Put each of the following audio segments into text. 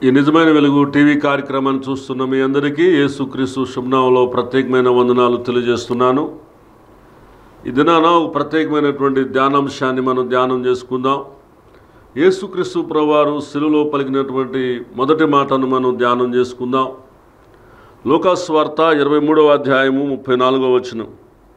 ఈ నిజమైన వెలుగు టీవీ కార్యక్రమాన్ని చూస్తున్న మీ అందరికీ యేసుక్రీస్తు శుభనామంలో ప్రత్యేకమైన వందనాలు తెలియజేస్తున్నాను ఈ దినాన ఒక ప్రత్యేకమైనటువంటి ధ్యానాంశాన్ని మనం ధ్యానం చేసుకుందాం యేసుక్రీస్తు ప్రభువారు శిలులో పలికినటువంటి మొదటి మాటను మనం ధ్యానం చేసుకుందాం లోకాస్వార్త ఇరవై మూడవ అధ్యాయము ముప్పై నాలుగవ వచనం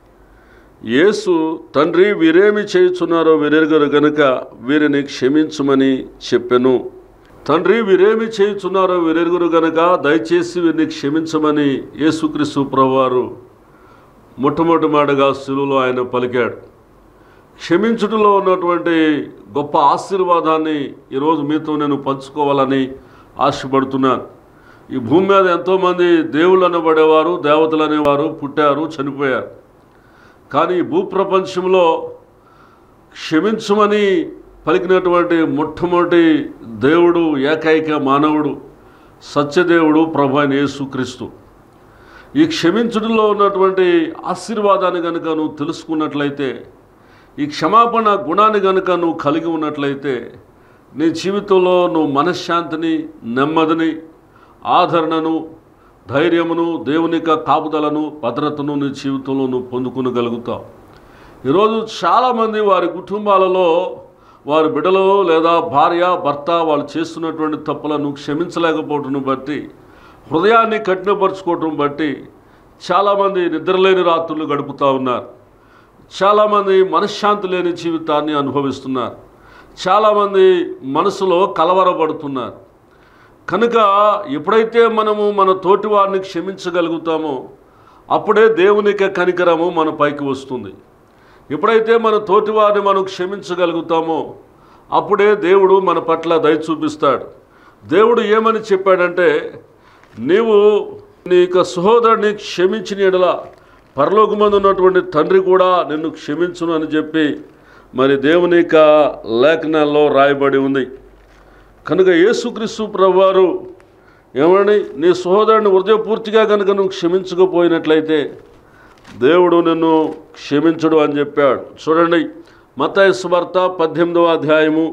యేసు తండ్రి వీరేమి చేయుచున్నారో వీరెరుగరు గనుక వీరిని క్షమించుమని చెప్పెను తండ్రి వీరేమి చేయుచున్నారో వీరెరుగురు గనుక దయచేసి వీరిని క్షమించమని యేసుక్రీస్తు ప్రభువారు మొట్టమొదటి మాటగా శిలువలో ఆయన పలికాడు క్షమించుటలో ఉన్నటువంటి గొప్ప ఆశీర్వాదాన్ని ఈరోజు మీతో నేను పంచుకోవాలని ఆశపడుతున్నాను ఈ భూమి మీద ఎంతోమంది దేవుళ్ళు అనబడేవారు దేవతలు అనేవారు పుట్టారు చనిపోయారు కానీ ఈ భూప్రపంచంలో క్షమించమని పలికినటువంటి మొట్టమొదటి దేవుడు ఏకైక మానవుడు సత్యదేవుడు ప్రభు అయిన యేసుక్రీస్తు ఈ క్షమించుడిలో ఉన్నటువంటి ఆశీర్వాదాన్ని కనుక నువ్వు తెలుసుకున్నట్లయితే ఈ క్షమాపణ గుణాన్ని కనుక నువ్వు కలిగి ఉన్నట్లయితే నీ జీవితంలో నువ్వు మనశ్శాంతిని నెమ్మదిని ఆదరణను ధైర్యమును దేవుని యొక్క కాపుదలను భద్రతను నీ జీవితంలో నువ్వు పొందుకునగలుగుతావు ఈరోజు చాలామంది వారి కుటుంబాలలో వారి బిడ్డలు లేదా భార్య భర్త వాళ్ళు చేస్తున్నటువంటి తప్పులను క్షమించలేకపోవటం బట్టి హృదయాన్ని కఠినపరుచుకోవటం బట్టి చాలామంది నిద్రలేని రాత్రులు గడుపుతూ ఉన్నారు చాలామంది మనశ్శాంతి లేని జీవితాన్ని అనుభవిస్తున్నారు చాలామంది మనసులో కలవరపడుతున్నారు కనుక ఎప్పుడైతే మనము మన తోటి వారిని క్షమించగలుగుతామో అప్పుడే దేవునికి కనికరము మన పైకి వస్తుంది ఎప్పుడైతే మన తోటి వారిని మనం క్షమించగలుగుతామో అప్పుడే దేవుడు మన పట్ల దయ చూపిస్తాడు దేవుడు ఏమని చెప్పాడంటే నీవు నీ యొక్క సహోదరుని క్షమించిన ఎడల పరలోకమందు ఉన్నటువంటి తండ్రి కూడా నిన్ను క్షమించును అని చెప్పి మరి దేవుని యొక్క లేఖనాల్లో రాయబడి ఉంది కనుక యేసుక్రీస్తు ప్రభువారు ఏమని నీ సహోదరుని హృదయపూర్తిగా కనుక నువ్వు క్షమించకపోయినట్లయితే దేవుడు నిన్ను క్షమించడు అని చెప్పాడు చూడండి మతాయి సువార్త పద్దెనిమిదవ అధ్యాయము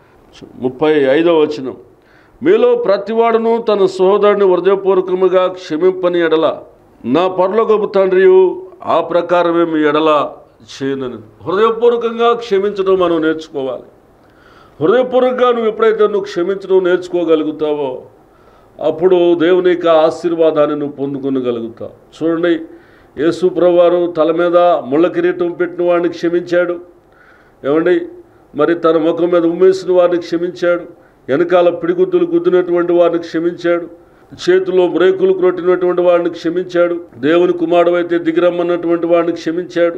ముప్పై ఐదవ వచనం మీలో ప్రతివాడును తన సహోదరుని హృదయపూర్వకముగా క్షమింపని ఎడల నా పరలోకపు తండ్రియు ఆ ప్రకారమే మీ ఎడల చేయనని హృదయపూర్వకంగా క్షమించడం మనం నేర్చుకోవాలి హృదయపూర్వకంగా నువ్వు ఎప్పుడైతే నువ్వు క్షమించడం నేర్చుకోగలుగుతావో అప్పుడు దేవుని యొక్క ఆశీర్వాదాన్ని నువ్వు పొందుకొనగలుగుతావు చూడండి యేసు ప్రభువారు తల మీద ముళ్ళ కిరీటం పెట్టిన వాడిని క్షమించాడు ఏమండి మరి తన ముఖం మీద ఉమ్మేసిన వారిని క్షమించాడు వెనకాల పిడిగుద్దులు గుద్దినటువంటి వారిని క్షమించాడు చేతిలో బ్రేకులు కొట్టినటువంటి వాడిని క్షమించాడు దేవుని కుమారుడు అయితే దిగిరమ్మన్నటువంటి వాడిని క్షమించాడు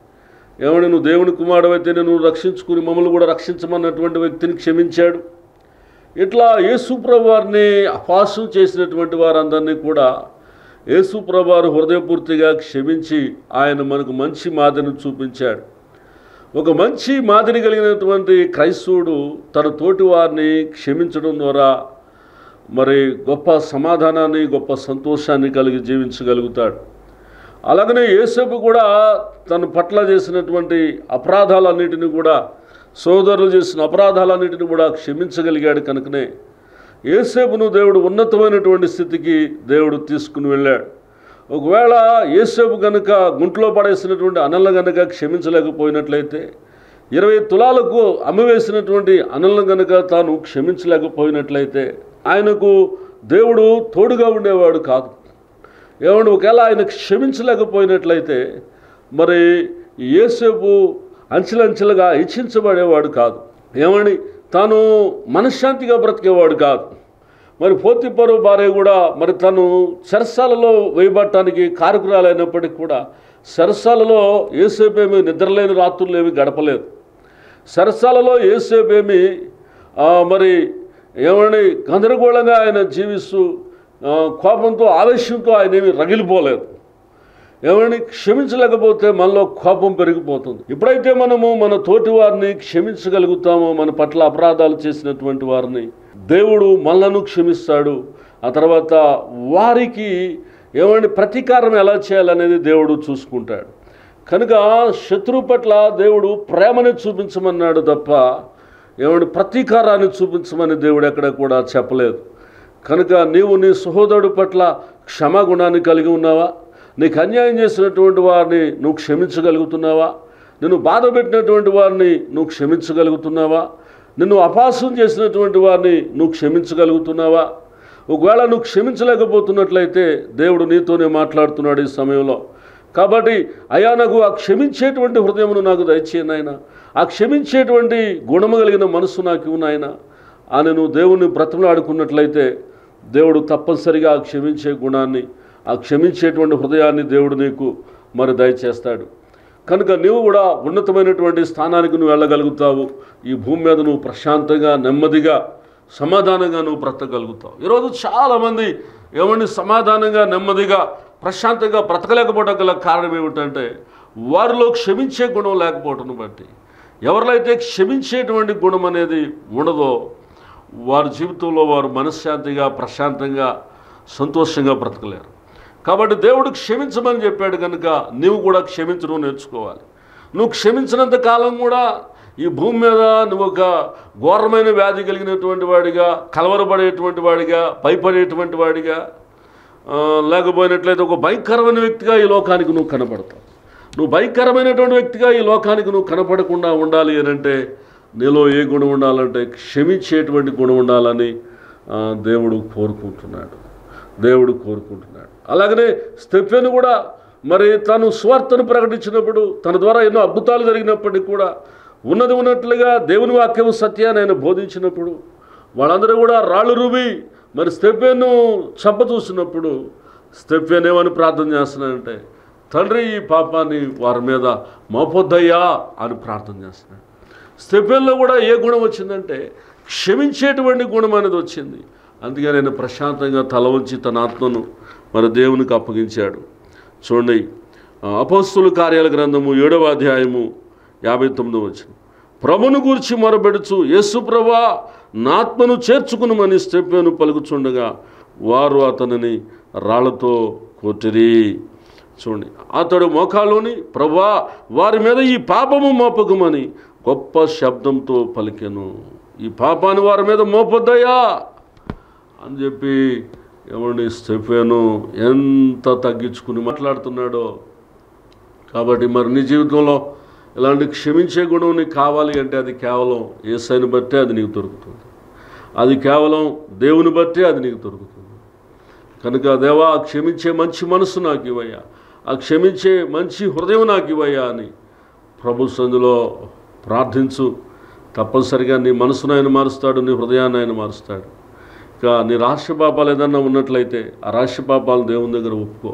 ఏమని నువ్వు దేవుని కుమారుడు అయితే నేను రక్షించుకుని మమ్మల్ని కూడా రక్షించమన్నటువంటి వ్యక్తిని క్షమించాడు ఇట్లా యేసుప్రభు వారిని అపాసం చేసినటువంటి వారందరినీ కూడా యేసుప్రభు వారు హృదయపూర్తిగా క్షమించి ఆయన మనకు మంచి మాదిరిని చూపించాడు ఒక మంచి మాదిరి కలిగినటువంటి క్రైస్తవుడు తన తోటి వారిని క్షమించడం ద్వారా మరి గొప్ప సమాధానాన్ని గొప్ప సంతోషాన్ని కలిగి జీవించగలుగుతాడు అలాగనే యేసేపు కూడా తన పట్ల చేసినటువంటి అపరాధాలన్నిటిని కూడా సోదరులు చేసిన అపరాధాలన్నిటిని కూడా క్షమించగలిగాడు కనుకనే ఏసేపును దేవుడు ఉన్నతమైనటువంటి స్థితికి దేవుడు తీసుకుని వెళ్ళాడు ఒకవేళ ఏసేపు కనుక గుంట్లో పడేసినటువంటి అనలను కనుక క్షమించలేకపోయినట్లయితే ఇరవై తులాలకు అమ్మివేసినటువంటి అనలను కనుక తాను క్షమించలేకపోయినట్లయితే ఆయనకు దేవుడు తోడుగా ఉండేవాడు కాదు ఏమంటే ఒకవేళ ఆయన క్షమించలేకపోయినట్లయితే మరి ఏసేపు అంచెలంచెలుగా ఇచ్చించబడేవాడు కాదు ఏమని తాను మనశ్శాంతిగా బ్రతికేవాడు కాదు మరి పోతిపరు భార్య కూడా మరి తను చెరసాలలో వేయబట్టడానికి కారకురాలైనప్పటికీ కూడా చెరసాలలో ఏసేపేమి నిద్రలేని రాత్రులు ఏమి గడపలేదు సరసాలలో ఏసేపేమి మరి ఏమని గందరగోళంగా ఆయన జీవిస్తూ ఆ, కోపంతో ఆవేశంతో ఆయన ఏమి రగిలిపోలేదు ఏమని క్షమించలేకపోతే మనలో కోపం పెరిగిపోతుంది ఎప్పుడైతే మనము మన తోటి వారిని క్షమించగలుగుతామో మన పట్ల అపరాధాలు చేసినటువంటి వారిని దేవుడు మనలను క్షమిస్తాడు ఆ తర్వాత వారికి ఏమంటే ప్రతీకారం ఎలా చేయాలనేది దేవుడు చూసుకుంటాడు కనుక శత్రువు పట్ల దేవుడు ప్రేమని చూపించమన్నాడు తప్ప ఏమంటే ప్రతీకారాన్ని చూపించమని దేవుడు ఎక్కడ కూడా చెప్పలేదు కనుక నీవు నీ సహోదరుడు పట్ల క్షమాగుణాన్ని కలిగి ఉన్నావా నీకు అన్యాయం చేసినటువంటి వారిని నువ్వు క్షమించగలుగుతున్నావా నిన్ను బాధ పెట్టినటువంటి వారిని నువ్వు క్షమించగలుగుతున్నావా నిన్ను అపాసం చేసినటువంటి వారిని నువ్వు క్షమించగలుగుతున్నావా ఒకవేళ నువ్వు క్షమించలేకపోతున్నట్లయితే దేవుడు నీతోనే మాట్లాడుతున్నాడు ఈ సమయంలో కాబట్టి అయా నాకు ఆ క్షమించేటువంటి హృదయమును నాకు దయచేయను ఆయన ఆ క్షమించేటువంటి గుణము కలిగిన మనస్సు నాకు ఇవ్వు నాయన అని నువ్వు దేవుణ్ణి బ్రతమలాడుకున్నట్లయితే దేవుడు తప్పనిసరిగా ఆ క్షమించే గుణాన్ని ఆ క్షమించేటువంటి హృదయాన్ని దేవుడు నీకు మరి దయచేస్తాడు కనుక నీవు కూడా ఉన్నతమైనటువంటి స్థానానికి నువ్వు వెళ్ళగలుగుతావు ఈ భూమి మీద నువ్వు ప్రశాంతంగా నెమ్మదిగా సమాధానంగా నువ్వు బ్రతకగలుగుతావు ఈరోజు చాలామంది ఏమండి సమాధానంగా నెమ్మదిగా ప్రశాంతంగా బ్రతకలేకపోవడం గల కారణం ఏమిటంటే వారిలో క్షమించే గుణం లేకపోవటం బట్టి ఎవరిలో అయితే క్షమించేటువంటి గుణం అనేది ఉండదో వారి జీవితంలో వారు మనశ్శాంతిగా ప్రశాంతంగా సంతోషంగా బ్రతకలేరు కాబట్టి దేవుడు క్షమించమని చెప్పాడు కనుక నీవు కూడా క్షమించడం నేర్చుకోవాలి నువ్వు క్షమించినంత కాలం కూడా ఈ భూమి మీద నువ్వు ఒక ఘోరమైన వ్యాధి కలిగినటువంటి వాడిగా కలవరపడేటువంటి వాడిగా భయపడేటువంటి వాడిగా ఆ, లేకపోయినట్లయితే ఒక భయంకరమైన వ్యక్తిగా ఈ లోకానికి నువ్వు కనపడతావు నువ్వు భయంకరమైనటువంటి వ్యక్తిగా ఈ లోకానికి నువ్వు కనపడకుండా ఉండాలి అని అంటే నీలో ఏ గుణం ఉండాలంటే క్షమించేటువంటి గుణం ఉండాలని ఆ, దేవుడు కోరుకుంటున్నాడు దేవుడు కోరుకుంటున్నాడు అలాగనే స్టెఫెన్ కూడా మరి తను స్వార్థను ప్రకటించినప్పుడు తన ద్వారా ఎన్నో అద్భుతాలు జరిగినప్పటికీ కూడా ఉన్నది ఉన్నట్లుగా దేవుని వాక్యం సత్యాన్ని ఆయన బోధించినప్పుడు వాళ్ళందరూ కూడా రాళ్ళు రువి మరి స్టెఫెన్ను చంప చూసినప్పుడు స్టెఫెన్ ఏమని ప్రార్థన చేస్తున్నాడంటే తండ్రి ఈ పాపాన్ని వారి మీద మోపొద్దయ్యా అని ప్రార్థన చేస్తున్నాడు స్టెఫెన్లో కూడా ఏ గుణం వచ్చిందంటే క్షమించేటువంటి గుణం అనేది వచ్చింది అందుకే నేను ప్రశాంతంగా తల ఉంచి తన ఆత్మను మరి దేవునికి అప్పగించాడు చూడండి ఆ, అపస్తుల కార్యాల గ్రంథము ఏడవ అధ్యాయము యాభై తొమ్మిదో వచ్చిన ప్రభును గూర్చి మొరబెడుచు యేసు ప్రభా నా ఆత్మను చేర్చుకునమని స్టెప్పేను పలుకుచుండగా వారు అతనిని రాళ్లతో కొట్టిరి చూడండి అతడు మోకాలోని ప్రభా వారి మీద ఈ పాపము మోపకమని గొప్ప శబ్దంతో పలికెను ఈ పాపాన్ని వారి మీద మోపొద్దయ్యా అని చెప్పి ఏమండి స్టెఫెను ఎంత తగ్గించుకుని మాట్లాడుతున్నాడో కాబట్టి మరి నీ జీవితంలో ఇలాంటి క్షమించే గుణం నీకు కావాలి అంటే అది కేవలం ఏసైని బట్టే అది నీకు దొరుకుతుంది అది కేవలం దేవుని బట్టే అది నీకు దొరుకుతుంది కనుక దేవా ఆ క్షమించే మంచి మనసు నాకు ఇవ్వయ్యా ఆ క్షమించే మంచి హృదయం నాకు ఇవ్వయ్యా అని ప్రభు సందులో ప్రార్థించు తప్పనిసరిగా నీ మనసును ఆయన మారుస్తాడు నీ హృదయాన్ని ఆయన మారుస్తాడు ఇక నీ రహస్య పాపాలు ఏదన్నా ఉన్నట్లయితే ఆ రహస్య పాపాలను దేవుని దగ్గర ఒప్పుకో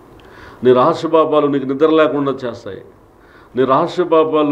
నీ రహస్య పాపాలు నీకు నిద్ర లేకుండా చేస్తాయి నీ రహస్య పాపాలు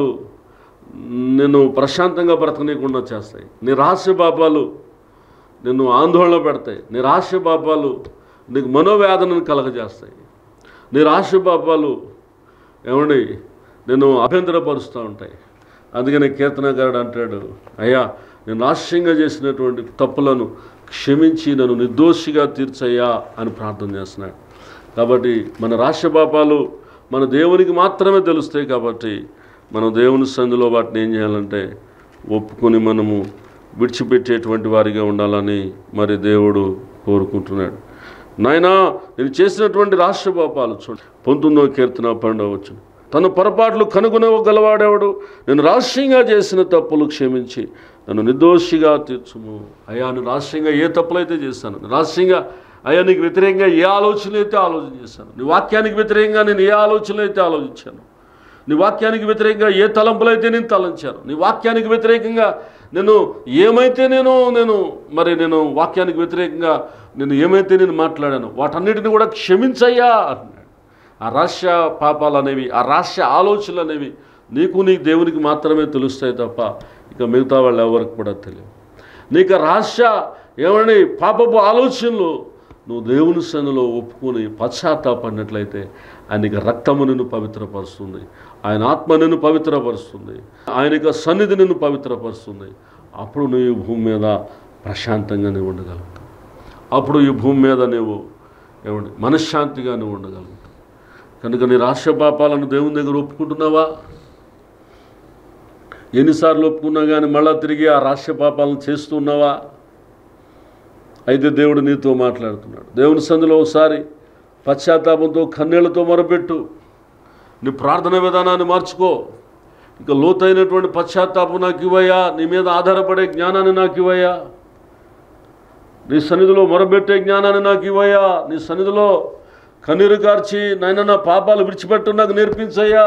నిన్ను ప్రశాంతంగా బ్రతకనీయకుండా చేస్తాయి నీ రహస్య పాపాలు నిన్ను ఆందోళన పెడతాయి నీ రహస్య పాపాలు నీకు మనోవేదనను కలగజేస్తాయి నీ రహస్య పాపాలు ఏమండి నేను అభ్యంతరపరుస్తూ ఉంటాయి అందుకనే కీర్తనకారుడు అంటాడు అయ్యా నేను రహస్యంగా చేసినటువంటి తప్పులను క్షమించి నన్ను నిర్దోషిగా తీర్చయ్యా అని ప్రార్థన చేస్తున్నాడు కాబట్టి మన రాష్ట్ర పాపాలు మన దేవునికి మాత్రమే తెలుస్తాయి కాబట్టి మనం దేవుని సందులో వాటిని ఏం చేయాలంటే ఒప్పుకొని మనము విడిచిపెట్టేటువంటి వారిగా ఉండాలని మరి దేవుడు కోరుకుంటున్నాడు నాయనా నేను చేసినటువంటి రాష్ట్ర పాపాలు చూడండి పంతొమ్మిదవ కీర్తన పండవచ్చు తన పొరపాట్లు కనుగొనగలవాడేవాడు నేను రహస్యంగా చేసిన తప్పులు క్షమించి నన్ను నిర్దోషిగా తీర్చుము అయ్యా నేను రహస్యంగా ఏ తప్పులైతే చేశాను రహస్యంగా అయ్యా నీకు వ్యతిరేకంగా ఏ ఆలోచన అయితే ఆలోచన చేశాను నీ వాక్యానికి వ్యతిరేకంగా నేను ఏ ఆలోచనలు అయితే ఆలోచించాను నీ వాక్యానికి వ్యతిరేకంగా ఏ తలంపులైతే నేను తలంచాను నీ వాక్యానికి వ్యతిరేకంగా నేను ఏమైతే నేను నేను మరి నేను వాక్యానికి వ్యతిరేకంగా నేను ఏమైతే నేను మాట్లాడాను వాటన్నిటిని కూడా క్షమించయ్యా అంటున్నాడు ఆ రహస్య పాపాలు అనేవి ఆ రహస్య ఆలోచనలు అనేవి నీకు నీ దేవునికి మాత్రమే తెలుస్తాయి తప్ప ఇక మిగతా వాళ్ళు ఎవరికి కూడా తెలియదు నీకు ఆ రహస్య ఏమని పాపపు ఆలోచనలు నువ్వు దేవుని సన్నిలో ఒప్పుకొని పశ్చాత్తాపడినట్లయితే ఆయనకి రక్తము నిన్ను పవిత్రపరుస్తుంది ఆయన ఆత్మ నిన్ను పవిత్రపరుస్తుంది ఆయన యొక్క సన్నిధి నిన్ను పవిత్రపరుస్తుంది అప్పుడు నువ్వు ఈ భూమి మీద ప్రశాంతంగా నువ్వు ఉండగలుగుతావు అప్పుడు ఈ భూమి మీద నువ్వు ఏమండి మనశ్శాంతిగా నువ్వు ఉండగలుగుతావు కనుక నీ రాష్ట్ర పాపాలను దేవుని దగ్గర ఒప్పుకుంటున్నావా ఎన్నిసార్లు ఒప్పుకున్నా కానీ మళ్ళా తిరిగి ఆ రాష్ట్ర పాపాలను చేస్తున్నావా అయితే దేవుడు నీతో మాట్లాడుతున్నాడు దేవుని సందులో ఒకసారి పశ్చాత్తాపంతో కన్నీళ్లతో మొరపెట్టు నీ ప్రార్థన విధానాన్ని మార్చుకో ఇక లోతైనటువంటి పశ్చాత్తాపం నాకు ఇవ్వయా నీ మీద ఆధారపడే జ్ఞానాన్ని నాకు ఇవ్వయా నీ సన్నిధిలో మొరబెట్టే జ్ఞానాన్ని నాకు ఇవ్వయా నీ సన్నిధిలో కన్నీరు కార్చి నాయన నా పాపాలు విడిచిపెట్టు నాకు నేర్పించయ్యా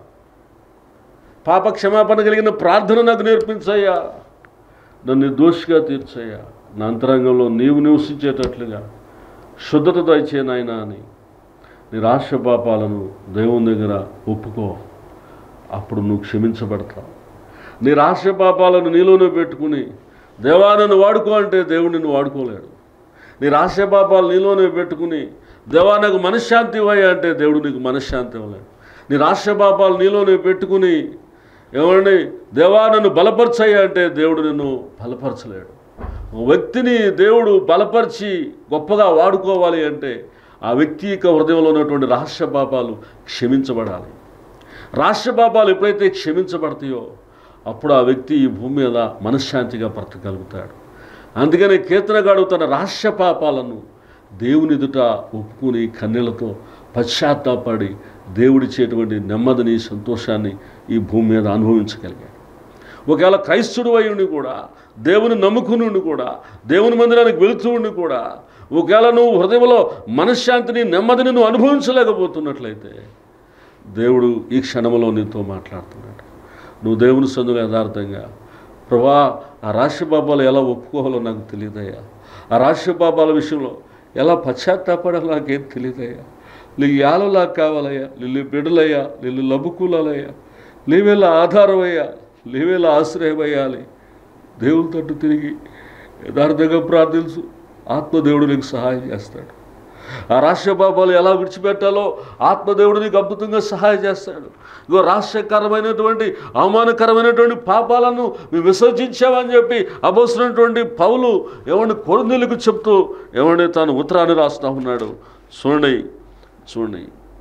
పాప క్షమాపణ కలిగిన ప్రార్థన నాకు నేర్పించయ్యా నన్ను దోషిగా తీర్చయ్యా నా అంతరంగంలో నీవు నివసించేటట్లుగా శుద్ధత దయచే నాయన అని నీ రాష్ట్ర పాపాలను దేవుని దగ్గర ఒప్పుకో అప్పుడు నువ్వు క్షమించబడతావు నీ రాష్ట్ర పాపాలను నీలోనే పెట్టుకుని దేవా నన్ను వాడుకో అంటే దేవుడు నిన్ను వాడుకోలేడు నీ రాష్ట్ర పాపాలు నీలోనే పెట్టుకుని దేవా నాకు మనశ్శాంతి ఇవ్వయ్యా అంటే దేవుడు నీకు మనశ్శాంతి ఇవ్వలేడు నీ రాష్ట్ర పాపాలు నీలోనే పెట్టుకుని ఏమండి దేవా నన్ను బలపరచయ్యా అంటే దేవుడు నిన్ను బలపరచలేడు ఒక వ్యక్తిని దేవుడు బలపరిచి గొప్పగా వాడుకోవాలి అంటే ఆ వ్యక్తి యొక్క హృదయంలో ఉన్నటువంటి రహస్య పాపాలు క్షమించబడాలి రాష్ట్ర పాపాలు ఎప్పుడైతే క్షమించబడతాయో అప్పుడు ఆ వ్యక్తి ఈ భూమి మీద మనశ్శాంతిగా బ్రతకగలుగుతాడు అందుకనే కీర్తనగాడు తన రాష్ట్ర పాపాలను దేవుని ఎదుట ఒప్పుకుని కన్నెలతో పశ్చాత్తాపడి దేవుడిచ్చేటువంటి నెమ్మదిని సంతోషాన్ని ఈ భూమి మీద అనుభవించగలిగాడు ఒకవేళ క్రైస్తుడు అయ్యుండి కూడా దేవుని నమ్ముకుని కూడా దేవుని మందిరానికి వెళుతూ ఉండి కూడా ఒకవేళ నువ్వు హృదయంలో మనశ్శాంతిని నెమ్మదిని నువ్వు అనుభవించలేకపోతున్నట్లయితే దేవుడు ఈ క్షణంలో నీతో మాట్లాడుతున్నాడు నువ్వు దేవుని సందులో యథార్థంగా ప్రభా ఆ రాష్ట్ర పాపాలు ఎలా ఒప్పుకోవాలో నాకు తెలియదయ్యా ఆ రాష్ట్ర పాపాల విషయంలో ఎలా పశ్చాత్తాపడాలో నాకేం తెలియదయ్యా నీ యాలలా కావాలయ్యా లిల్లి బిడ్డలయ్యా లిల్లి లబ్బుకూలయ్యా నీవేళ ఆధారమయ్యా నీవేళ ఆశ్రయమయ్యాలి దేవుని తట్టు తిరిగి యథార్థంగా ప్రార్థించు ఆత్మదేవుడు నీకు సహాయం చేస్తాడు ఆ రాష్ట్ర పాపాలు ఎలా విడిచిపెట్టాలో ఆత్మదేవుడు నీకు అద్భుతంగా సహాయం చేస్తాడు ఇగో రాష్ట్రకరమైనటువంటి అవమానకరమైనటువంటి పాపాలను మేము విసర్జించామని చెప్పి అబోసినటువంటి పౌలు ఏమండి కొరందీలకు చెప్తూ ఏమండి తాను ఉత్తరాన్ని రాస్తా ఉన్నాడు చూడండి చూడండి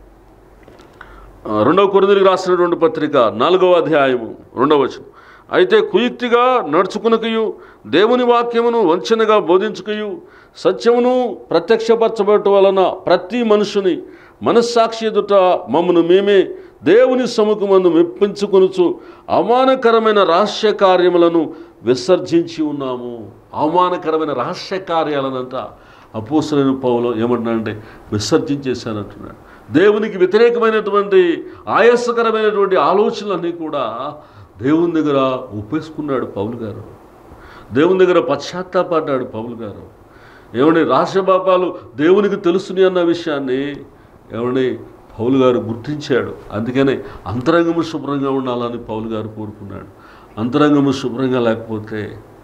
ఆ, రెండవ కొరిందులకు రాసినటువంటి పత్రిక నాలుగవ అధ్యాయము రెండవ వచనం అయితే కుయుక్తిగా నడుచుకునకయు దేవుని వాక్యమును వంచనగా బోధించుకయు సత్యమును ప్రత్యక్షపరచబడటం వలన ప్రతి మనుషుని మనస్సాక్షి ఎదుట మమ్మను మేమే దేవుని సముఖమందు మెప్పించుకొనుచు అవమానకరమైన రహస్య కార్యములను విసర్జించి ఉన్నాము అవమానకరమైన రహస్య కార్యాలనంతా అపోసరైన పౌలో ఏమంటున్నాడంటే విసర్జించేశానంటున్నాడు దేవునికి వ్యతిరేకమైనటువంటి ఆయాసకరమైనటువంటి ఆలోచనలన్నీ కూడా దేవుని దగ్గర ఒప్పేసుకున్నాడు పౌలు గారు దేవుని దగ్గర పశ్చాత్తాపడ్డాడు పౌలు గారు ఏమండి రాష్ట్ర పాపాలు దేవునికి తెలుసుని అన్న విషయాన్ని ఏమండి పౌలు గారు గుర్తించాడు అందుకనే అంతరంగము శుభ్రంగా ఉండాలని పౌలు గారు కోరుకున్నాడు అంతరంగము శుభ్రంగా లేకపోతే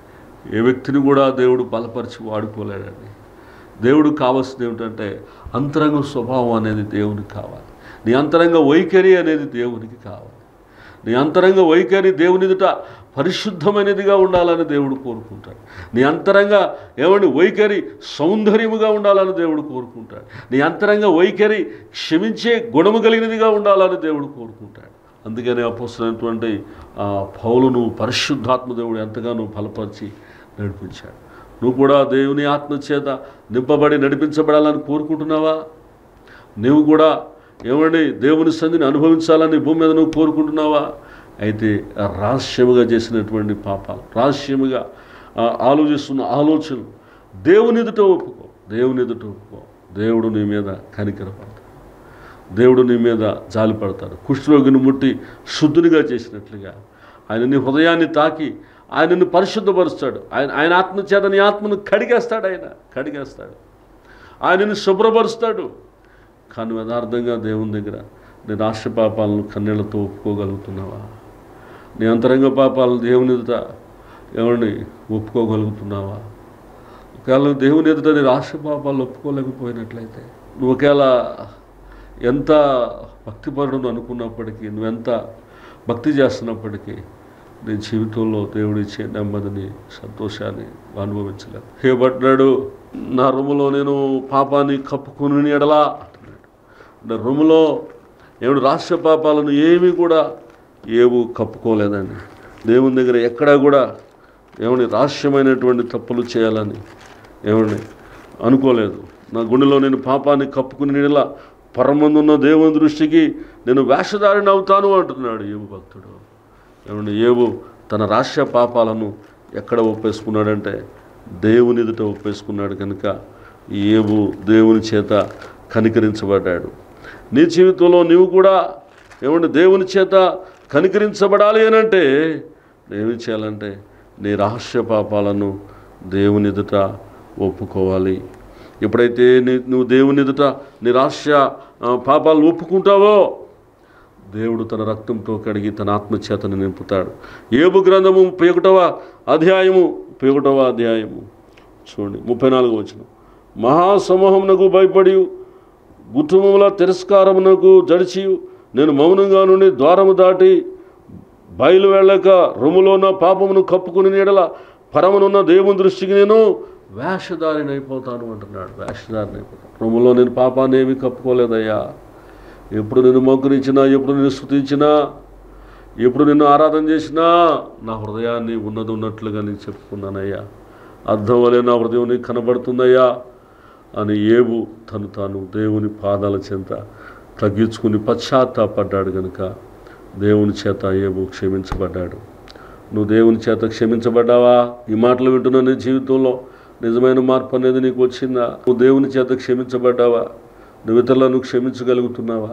ఏ వ్యక్తిని కూడా దేవుడు బలపరిచి వాడుకోలేడండి దేవుడు కావాల్సింది ఏమిటంటే అంతరంగ స్వభావం అనేది దేవునికి కావాలి నీ అంతరంగ వైఖరి అనేది దేవునికి కావాలి నీ అంతరంగ వైఖరి దేవుని ఎదుట పరిశుద్ధమైనదిగా ఉండాలని దేవుడు కోరుకుంటాడు నీ అంతరంగ ఏమండి వైఖరి సౌందర్యముగా ఉండాలని దేవుడు కోరుకుంటాడు నీ అంతరంగ వైఖరి క్షమించే గుణము కలిగినదిగా ఉండాలని దేవుడు కోరుకుంటాడు అందుకనే అపోసరైనటువంటి ఆ పౌలును పరిశుద్ధాత్మ దేవుడు ఎంతగానో బలపరిచి నడిపించాడు నువ్వు కూడా దేవుని ఆత్మ చేత నింపబడి నడిపించబడాలని కోరుకుంటున్నావా నువ్వు కూడా ఏమండి దేవుని సంధిని అనుభవించాలని భూమి మీద నువ్వు కోరుకుంటున్నావా అయితే రహస్యముగా చేసినటువంటి పాపాలు రహస్యముగా ఆ, ఆలోచిస్తున్న ఆలోచనలు దేవుని ఎదుట ఒప్పుకో దేవుని ఎదుట ఒప్పుకో దేవుడు నీ మీద కనికరపడతాడు దేవుడు నీ మీద జాలి పడతాడు కుష్ఠరోగిని ముట్టి శుద్ధునిగా చేసినట్లుగా ఆయన నీ హృదయాన్ని తాకి ఆయనను పరిశుద్ధపరుస్తాడు ఆయన ఆయన ఆత్మ చేత నీ ఆత్మను కడిగేస్తాడు ఆయన కడిగేస్తాడు ఆయనను శుభ్రపరుస్తాడు కానీ యథార్థంగా దేవుని దగ్గర నీ రాష్ట్ర పాపాలను కన్నీళ్లతో ఒప్పుకోగలుగుతున్నావా నీ అంతరంగ పాపాలను దేవుని ఎదుట ఏమండి ఒప్పుకోగలుగుతున్నావా ఒకవేళ దేవుని ఎదుట నీ రాష్ట్ర పాపాలను ఒప్పుకోలేకపోయినట్లయితే నువ్వు ఒకవేళ ఎంత భక్తిపరుడు అనుకున్నప్పటికీ నువ్వెంత భక్తి చేస్తున్నప్పటికీ నీ జీవితంలో దేవుడు ఇచ్చే నెమ్మదిని సంతోషాన్ని అనుభవించలేదు హేబడ్డాడు నా రొమ్ములో నేను పాపాన్ని కప్పుకుని ఎడలా అంటున్నాడు నా రొమ్ములో ఏమిటి రాష్ట్ర పాపాలను ఏమీ కూడా ఏవు కప్పుకోలేదండి దేవుని దగ్గర ఎక్కడా కూడా ఏమని రహస్యమైనటువంటి తప్పులు చేయాలని ఏమండి అనుకోలేదు నా గుండెలో నేను పాపాన్ని కప్పుకుని నీడల పరమందున్న దేవుని దృష్టికి నేను వేషధారిని అవుతాను అంటున్నాడు ఏబు భక్తుడు ఏమండి ఏబు తన రాష్ట్ర పాపాలను ఎక్కడ ఒప్పేసుకున్నాడంటే దేవుని ఎదుట ఒప్పేసుకున్నాడు కనుక ఈ ఏబు దేవుని చేత కనికరించబడ్డాడు నీ జీవితంలో నీవు కూడా ఏమంటే దేవుని చేత కనికరించబడాలి అని అంటే ఏమి చేయాలంటే నీ రహస్య పాపాలను దేవుని ఎదుట ఒప్పుకోవాలి ఎప్పుడైతే నీ నువ్వు దేవుని ఎదుట నీ రహస్య ఆ, పాపాలను ఒప్పుకుంటావో దేవుడు తన రక్తంతో కడిగి తన ఆత్మచేతను నింపుతాడు ఏబు గ్రంథము ముప్పై ఒకటవ అధ్యాయము ముప్పై ఒకటవ అధ్యాయము చూడండి ముప్పై నాలుగు వచ్చిన మహాసమూహమునకు భయపడి కుటుంబముల తిరస్కారమునకు జడిచి నేను మౌనంగా నుండి ద్వారము దాటి బయలు వెళ్ళక రొమ్ములోన పాపమును కప్పుకుని నీడల పరమనున్న దేవుని దృష్టికి నేను వేషధారిని అయిపోతాను అంటున్నాడు వేషధారిని అయిపోతాను రొమ్ములో నేను పాపాన్ని ఏమీ కప్పుకోలేదయ్యా ఎప్పుడు నేను మోకరించినా ఎప్పుడు నేను స్థుతించినా ఎప్పుడు నిన్ను ఆరాధన చేసినా నా హృదయాన్ని ఉన్నది ఉన్నట్లుగా నేను చెప్పుకున్నానయ్యా అర్థం వలె నా హృదయం నీకు కనబడుతుందయ్యా అని ఏబు తను తాను దేవుని పాదాల చెంత తగ్గించుకుని పశ్చాత్తాపడ్డాడు కనుక దేవుని చేత ఏబు క్షమించబడ్డాడు నువ్వు దేవుని చేత క్షమించబడ్డావా ఈ మాటలు వింటున్న నీ జీవితంలో నిజమైన మార్పు అనేది నీకు వచ్చిందా నువ్వు దేవుని చేత క్షమించబడ్డావా నువ్వు ఇతరులను క్షమించగలుగుతున్నావా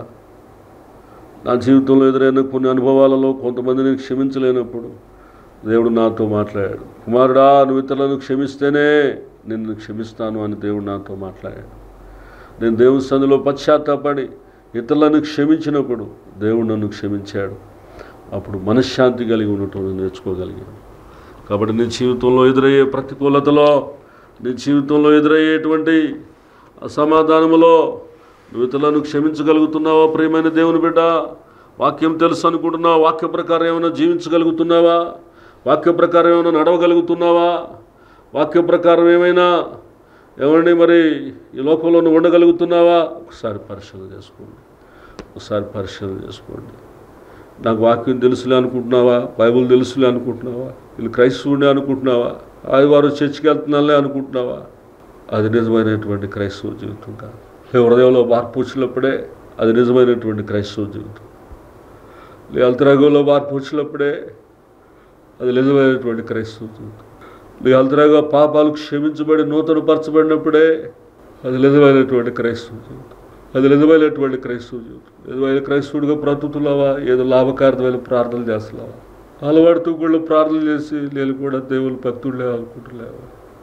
నా జీవితంలో ఎదురైన కొన్ని అనుభవాలలో కొంతమందిని క్షమించలేనప్పుడు దేవుడు నాతో మాట్లాడాడు కుమారుడా నువ్వు ఇతరులను క్షమిస్తేనే నిన్ను క్షమిస్తాను అని దేవుడు నాతో మాట్లాడాడు నేను దేవుని సందులో పశ్చాత్తాపడి ఇతరులను క్షమించినప్పుడు దేవుడు నన్ను క్షమించాడు అప్పుడు మనశ్శాంతి కలిగి ఉండటం నేను నేర్చుకోగలిగాను కాబట్టి నీ జీవితంలో ఎదురయ్యే ప్రతికూలతలో నీ జీవితంలో ఎదురయ్యేటువంటి అసమాధానములో నువ్వు ఇతరులను క్షమించగలుగుతున్నావా ప్రియమైన దేవుని బిడ్డ వాక్యం తెలుసు అనుకుంటున్నావా వాక్య ప్రకారం ఏమైనా జీవించగలుగుతున్నావా వాక్య ప్రకారం ఏమైనా నడవగలుగుతున్నావా వాక్య ప్రకారం ఏమైనా ఏమండి మరి ఈ లోకంలో నువ్వు ఉండగలుగుతున్నావా ఒకసారి పరిశీలన చేసుకోండి ఒకసారి పరిశీలన చేసుకోండి నాకు వాక్యం తెలుసులే అనుకుంటున్నావా బైబిల్ తెలుసులే అనుకుంటున్నావా వీళ్ళు క్రైస్తవుడే అనుకుంటున్నావా ఆదివారం చర్చికి వెళ్తున్నాలే అనుకుంటున్నావా అది నిజమైనటువంటి క్రైస్తవ జీవితం కాదు నీ హృదయంలో మార్పు వచ్చినప్పుడే అది నిజమైనటువంటి క్రైస్తవ జీవితం నీ అంతరాగంలో మార్పు వచ్చినప్పుడే అది నిజమైనటువంటి క్రైస్తవ జీవితం నీ అంతరాగా పాపాలు క్షమించబడి నూతన పరచబడినప్పుడే అది నిజమైనటువంటి క్రైస్తవ జీవితం అది నిజమైనటువంటి క్రైస్తవ జీవితం నిజమైన క్రైస్తవుడిగా బ్రతుకుతున్నావా ఏదో లాభకారమైన ప్రార్థన చేస్తున్నావా అలవాటుతో కూడా ప్రార్థన చేసి నేను కూడా దేవుని భక్తుడిలే అనుకుంటున్నావా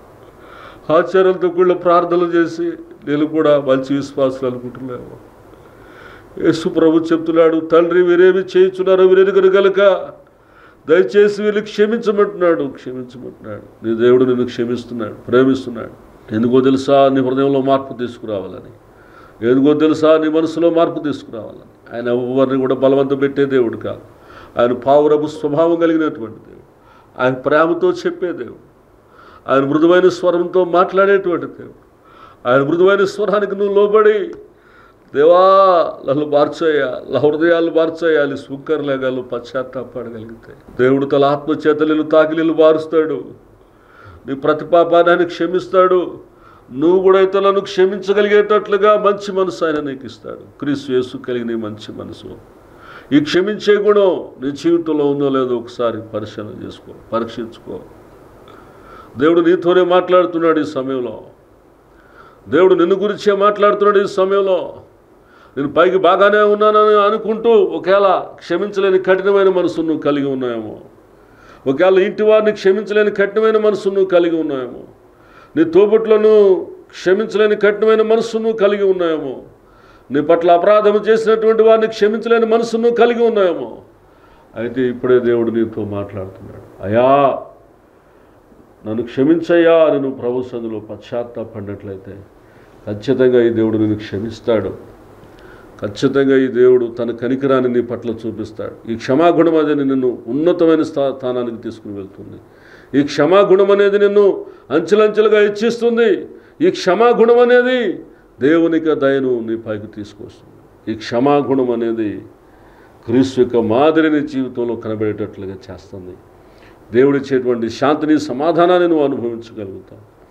ఆచారాలతో కూడా ప్రార్థనలు చేసి నేను కూడా మంచి విశ్వాసాలు అనుకుంటున్నావా యేసు ప్రభు చెప్తున్నాడు తండ్రి వీరేమి చేయించున్నారో వీరెరుగరు గనుక దయచేసి వీళ్ళు క్షమించమంటున్నాడు క్షమించమంటున్నాడు నీ దేవుడు నిన్ను క్షమిస్తున్నాడు ప్రేమిస్తున్నాడు ఎందుకో తెలుసా నీ హృదయంలో మార్పు తీసుకురావాలని ఎందుకో తెలుసా నీ మనసులో మార్పు తీసుకురావాలని ఆయన ఎవరిని కూడా బలవంతం పెట్టే దేవుడు కాదు ఆయన పావురపు స్వభావం కలిగినటువంటి దేవుడు ఆయన ప్రేమతో చెప్పే దేవుడు ఆయన మృదువైన స్వరంతో మాట్లాడేటువంటి దేవుడు ఆయన మృదువైన స్వరానికి నువ్వు లోబడి దేవా నన్ను మార్చేయ నా హృదయాలు మార్చేయాలి సుక్కర్లేగాలు పశ్చాత్తాపడగలిగితే దేవుడు తన ఆత్మచేతలు తాకిలీలు మారుస్తాడు నీ ప్రతి పాపాన్ని ఆయన క్షమిస్తాడు నువ్వు కూడా ఇతరులను క్షమించగలిగేటట్లుగా మంచి మనసు ఆయన నీకు ఇస్తాడు క్రీస్తు యేసు కలిగిన ఈ మంచి మనసు ఈ క్షమించే గుణం నీ జీవితంలో ఉందో లేదో ఒకసారి పరిశీలన చేసుకో పరీక్షించుకో దేవుడు నీతోనే మాట్లాడుతున్నాడు ఈ సమయంలో దేవుడు నిన్ను గురించే మాట్లాడుతున్నాడు ఈ సమయంలో నేను పైకి బాగానే ఉన్నానని అనుకుంటూ ఒకవేళ క్షమించలేని కఠినమైన మనసు నువ్వు కలిగి ఉన్నాయేమో ఒకవేళ ఇంటి వారిని క్షమించలేని కఠినమైన మనసు నువ్వు కలిగి ఉన్నాయేమో నీ తోబుట్లను క్షమించలేని కఠినమైన మనసు నువ్వు కలిగి ఉన్నాయేమో నీ పట్ల అపరాధం చేసినటువంటి వారిని క్షమించలేని మనసు నువ్వు కలిగి ఉన్నాయేమో అయితే ఇప్పుడే దేవుడు నీతో మాట్లాడుతున్నాడు అయా నన్ను క్షమించయ్యా అని నువ్వు ప్రభు సందులో పశ్చాత్తాపడినట్లయితే ఖచ్చితంగా ఈ దేవుడు నిన్ను క్షమిస్తాడు ఖచ్చితంగా ఈ దేవుడు తన కనికరాన్ని నీ పట్ల చూపిస్తాడు ఈ క్షమాగుణం అనేది నిన్ను ఉన్నతమైన స్థా- స్థానానికి తీసుకుని వెళ్తుంది ఈ క్షమాగుణం అనేది నిన్ను అంచెలంచెలుగా ఇచ్చిస్తుంది ఈ క్షమాగుణం అనేది దేవునికి దయను నీ పైకి తీసుకొస్తుంది ఈ క్షమాగుణం అనేది క్రీస్తు యొక్క మాదిరిని జీవితంలో కనబడేటట్లుగా చేస్తుంది దేవుడిచ్చేటువంటి శాంతిని సమాధానాన్ని నువ్వు అనుభవించగలుగుతావు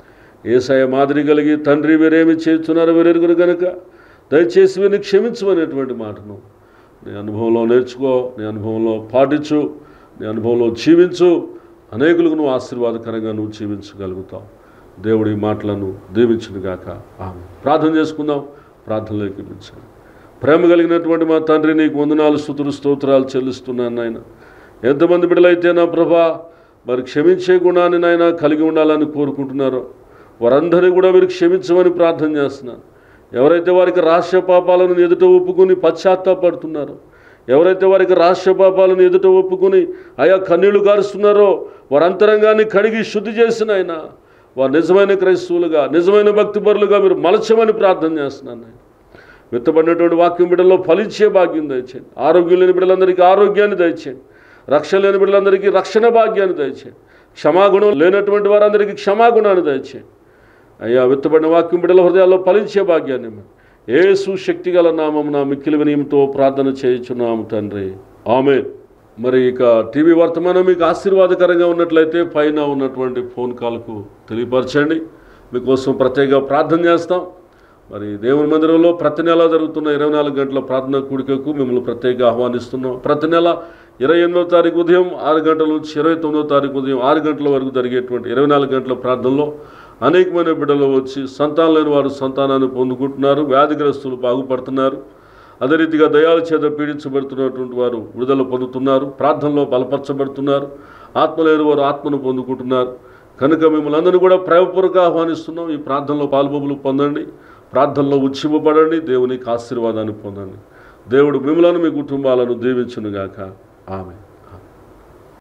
ఏసాయ మాదిరి కలిగి తండ్రి వీరేమి చేస్తున్నారో వీరెరుగురు కనుక దయచేసి వీరిని క్షమించమనేటువంటి మాటను నీ అనుభవంలో నేర్చుకో నీ అనుభవంలో పాటించు నీ అనుభవంలో జీవించు అనేకులకు నువ్వు ఆశీర్వాదకరంగా నువ్వు జీవించగలుగుతావు దేవుడి మాటలను దీవించును గాక ఆమె ప్రార్థన చేసుకుందాం ప్రార్థనలోకి పిలిచాను ప్రేమ కలిగినటువంటి మా తండ్రి నీకు వందనాలు స్థుతులు స్తోత్రాలు చెల్లిస్తున్నాను నాయన ఎంతమంది బిడ్డలైతే నా ప్రభా మరి క్షమించే గుణాన్ని నాయన కలిగి ఉండాలని కోరుకుంటున్నారో వారందరినీ కూడా మీరు క్షమించమని ప్రార్థన చేస్తున్నాను ఎవరైతే వారికి రహస్య పాపాలను ఎదుట ఒప్పుకుని పశ్చాత్తాపడుతున్నారో ఎవరైతే వారికి రహస్య పాపాలను ఎదుట ఒప్పుకుని ఆయా కన్నీళ్లు గారుస్తున్నారో వారి అంతరంగాన్ని కడిగి శుద్ధి చేసిన ఆయన వారు నిజమైన క్రైస్తవులుగా నిజమైన భక్తిపరులుగా మీరు మలచమని ప్రార్థన చేస్తున్నాను నేను విత్తబడినటువంటి వాక్యం బిడ్డల్లో ఫలించే భాగ్యం దయచేయండి ఆరోగ్యం లేని బిడ్డలందరికీ ఆరోగ్యాన్ని దయచేయండి రక్షణ లేని బిడ్డలందరికీ రక్షణ భాగ్యాన్ని దయచేయండి క్షమాగుణం లేనటువంటి వారందరికీ క్షమాగుణాన్ని దయచేయండి అయ్యా విత్తబడిన వాక్యం బిడ్డల హృదయాల్లో ఫలించే భాగ్యాన్ని ఇవ్వండి. యేసు శక్తిగల నామం నా మిక్కిలి వినయంతో ప్రార్థన చేయించున్నాము తండ్రి ఆమె మరి ఇక టీవీ వర్తమానం మీకు ఆశీర్వాదకరంగా ఉన్నట్లయితే పైన ఉన్నటువంటి ఫోన్ కాల్కు తెలియపరచండి మీకోసం ప్రత్యేక ప్రార్థన చేస్తాం మరి దేవుని మందిరంలో ప్రతి నెల జరుగుతున్న ఇరవై నాలుగు గంటల ప్రార్థన కూడికకు మిమ్మల్ని ప్రత్యేక ఆహ్వానిస్తున్నాం ప్రతి నెల ఇరవై ఎనిమిదో తారీఖు ఉదయం ఆరు గంటల నుంచి ఇరవై తొమ్మిదో తారీఖు ఉదయం ఆరు గంటల వరకు జరిగేటువంటి ఇరవై నాలుగు గంటల ప్రార్థనలో అనేకమైన బిడ్డలు వచ్చి సంతానం లేని వారు సంతానాన్ని పొందుకుంటున్నారు వ్యాధిగ్రస్తులు బాగుపడుతున్నారు అదే రీతిగా దయాల చేత పీడించబడుతున్నటువంటి వారు విడుదల పొందుతున్నారు ప్రార్థనలో బలపరచబడుతున్నారు ఆత్మ లేని వారు ఆత్మను పొందుకుంటున్నారు కనుక మిమ్మల్ని అందరినీ కూడా ప్రేమపూర్వక ఆహ్వానిస్తున్నాం ఈ ప్రార్థనలో పాల్పొబులు పొందండి ప్రార్థనలో ఉచ్చిపబడండి దేవునికి ఆశీర్వాదాన్ని పొందండి దేవుడు మిమ్మలను మీ కుటుంబాలను దీవించునుగాక ఆమె